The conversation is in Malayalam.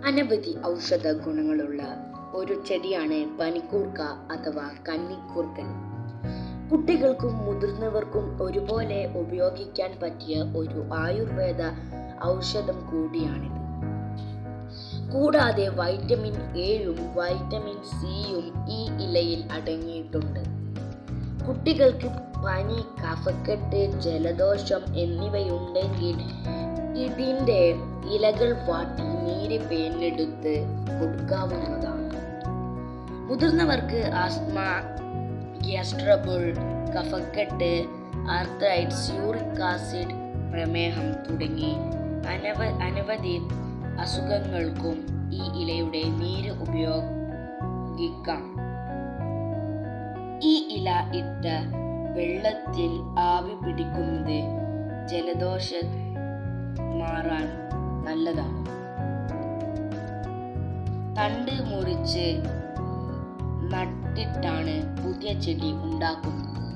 അനവധി ഔഷധ ഗുണങ്ങളുള്ള ഒരു ചെടിയാണ് പനിക്കൂർക്ക അഥവാ കന്നിക്കൂർക്കൻ കുട്ടികൾക്കും മുതിർന്നവർക്കും ഒരുപോലെ ഉപയോഗിക്കാൻ പറ്റിയ ഒരു ആയുർവേദ ഔഷധം കൂടിയാണിത് കൂടാതെ വൈറ്റമിൻ എയും വൈറ്റമിൻ സിയും ഈ ഇലയിൽ അടങ്ങിയിട്ടുണ്ട് കുട്ടികൾക്ക് പനി കഫക്കെട്ട് ജലദോഷം എന്നിവയുണ്ടെങ്കിൽ ഇതിൻ്റെ ഇലകൾ വാട്ടി നീര് പേനെടുത്ത് കൊടുക്കാവുന്നതാണ് മുതിർന്നവർക്ക് ആസ്മ ഗ്യാസ്ട്രബിൾ കഫക്കെട്ട് ആർത്രൈറ്റ്സ് യൂറിക് ആസിഡ് പ്രമേഹം തുടങ്ങി അനവ അനവധി അസുഖങ്ങൾക്കും ഈ ഇലയുടെ നീര് ഉപയോഗിക്കാം ഈ ഇല ഇട്ട വെള്ളത്തിൽ ആവി പിടിക്കുന്നത് ജലദോഷ മാറാൻ നല്ലതാണ് തണ്ട് മുറിച്ച് നട്ടിട്ടാണ് പുതിയ ചെടി ഉണ്ടാക്കുന്നത്